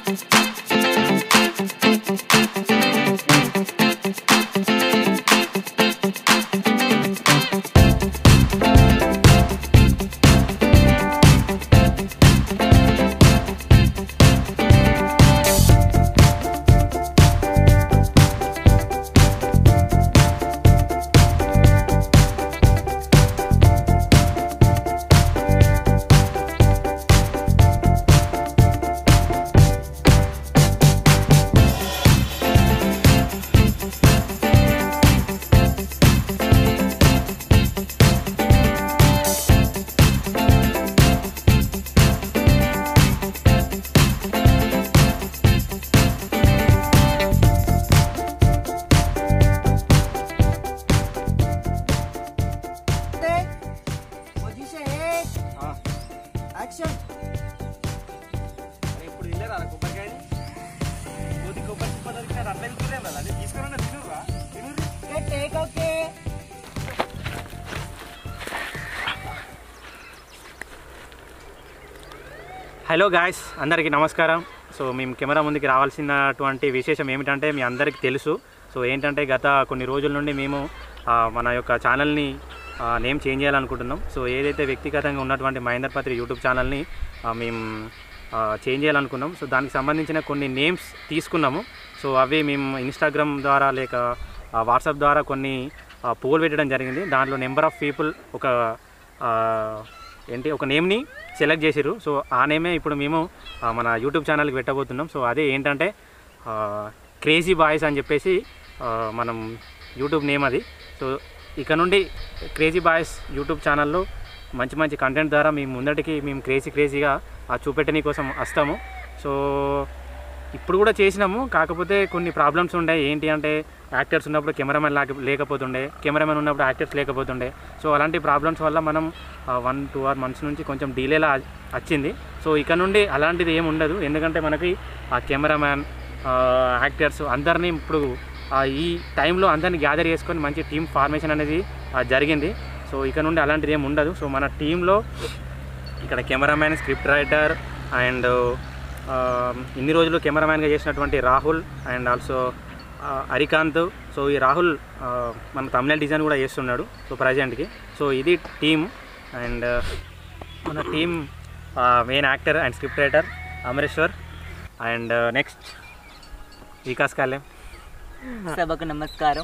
Position action ఇప్పుడు తినలేరా కొబ్బరికాయ కొద్ది కొబ్బరి చిప్ప దొరికితే అట్లా వెళ్తున్నాం కదా అది తీసుకురా తినురా తినుర్రి టేక్ ఓకే హలో గాయస్ అందరికీ నమస్కారం సో మేము కెమెరా ముందుకి రావాల్సినటువంటి విశేషం ఏమిటంటే మీ అందరికీ తెలుసు సో ఏంటంటే గత కొన్ని రోజుల నుండి మేము ఆ, మన యొక్క ఛానల్ని నేమ్ చేంజ్ చేయాలనుకుంటున్నాం సో ఏదైతే వ్యక్తిగతంగా ఉన్నటువంటి మహేందర్ పత్రి యూట్యూబ్ ఛానల్ని ఆ, మేము చేంజ్ చేయాలనుకున్నాం సో దానికి సంబంధించిన కొన్ని నేమ్స్ తీసుకున్నాము సో అవి మేము ఇన్స్టాగ్రామ్ ద్వారా లేక వాట్సాప్ ద్వారా కొన్ని పోల్ పెట్టడం జరిగింది దాంట్లో నెంబర్ ఆఫ్ పీపుల్ ఒక ఆ, ఏంటి ఒక నేమ్ని సెలెక్ట్ చేసిర్రు సో ఆ నేమే ఇప్పుడు మేము ఆ, మన యూట్యూబ్ ఛానల్కి పెట్టబోతున్నాం సో అదే ఏంటంటే క్రేజీ బాయ్స్ అని చెప్పేసి ఆ, మనం యూట్యూబ్ నేమ్ అది సో ఇక నుండి క్రేజీ బాయ్స్ యూట్యూబ్ ఛానల్లో మంచి మంచి కంటెంట్ ద్వారా మేము ముందటికి మేము క్రేజీ క్రేజీగా ఆ చూపెట్టని కోసం వస్తాము సో ఇప్పుడు కూడా చేసినాము కాకపోతే కొన్ని ప్రాబ్లమ్స్ ఉండే ఏంటి అంటే యాక్టర్స్ ఉన్నప్పుడు కెమెరామెన్ లేక లేకపోతుండే కెమెరామెన్ ఉన్నప్పుడు యాక్టర్స్ లేకపోతుండే సో అలాంటి ప్రాబ్లమ్స్ వల్ల మనం వన్ టూ ఆర్ మంత్స్ నుంచి కొంచెం డిలేలా వచ్చింది సో ఇక నుండి అలాంటిది ఏమి ఉండదు ఎందుకంటే మనకి ఆ కెమెరామ్యాన్ యాక్టర్స్ అందరినీ ఇప్పుడు ఆ, ఈ టైంలో అందరినీ గ్యాదర్ చేసుకొని మంచి టీం ఫార్మేషన్ అనేది ఆ, జరిగింది సో ఇక నుండి అలాంటిది ఏమి ఉండదు సో మన టీంలో ఇక్కడ కెమెరామ్యాన్ స్క్రిప్ట్ రైటర్ అండ్ ఇన్ని రోజులు కెమెరామ్యాన్గా చేసినటువంటి Rahul and also Harikanth so ఈ రాహుల్ ఆ, మన తమిళ డిజైన్ కూడా చేస్తున్నాడు సో ప్రజెంట్కి సో ఇది టీమ్ అండ్ మన team main actor and script writer Amareshwar and next Vikas కాలేం సభకు నమస్కారం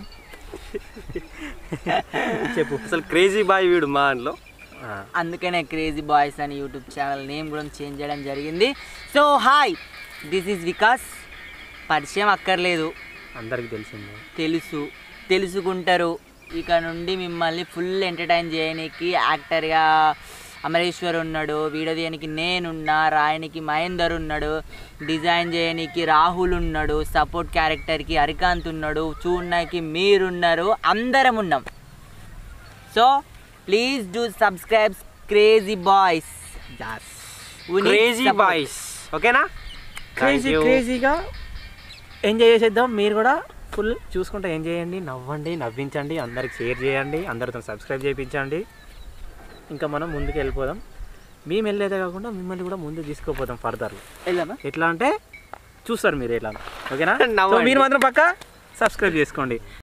చెప్పు అసలు క్రేజీ బాయ్ వీడు మా దాంట్లో ఆ, అందుకనే క్రేజీ బాయ్స్ అని యూట్యూబ్ ఛానల్ నేమ్ కూడా చేంజ్ చేయడం జరిగింది so hi this is Vikas పరిచయం అక్కర్లేదు అందరికీ తెలిసిందే తెలుసు తెలుసుకుంటారు ఇక నుండి మిమ్మల్ని ఫుల్ ఎంటర్టైన్ చేయడానికి యాక్టర్గా అమరేశ్వర్ ఉన్నాడు వీడియో తీయడానికి నేనున్నా రాయనికి మహేందర్ ఉన్నాడు డిజైన్ చేయడానికి రాహుల్ ఉన్నాడు సపోర్ట్ క్యారెక్టర్కి హరికాంత్ ఉన్నాడు చూడడానికి మీరున్నారు అందరం ఉన్నాం so please do subscribe crazy boys crazy boys ఓకేనా క్రేజీ you. క్రేజీగా ఎంజాయ్ చేసేద్దాం మీరు కూడా ఫుల్ చూసుకుంటూ ఎంజాయ్ చేయండి నవ్వండి నవ్వించండి అందరికి షేర్ చేయండి అందరితో సబ్స్క్రైబ్ చేయించండి ఇంకా మనం ముందుకు వెళ్ళిపోదాం మేము వెళ్ళేదే కాకుండా మిమ్మల్ని కూడా ముందు తీసుకుపోతాం ఫర్దర్లో వెళ్దామా ఎట్లా అంటే చూస్తారు మీరు ఎట్లా ఓకేనా సో నవ్వండి. మీరు మాత్రం పక్క సబ్స్క్రైబ్ చేసుకోండి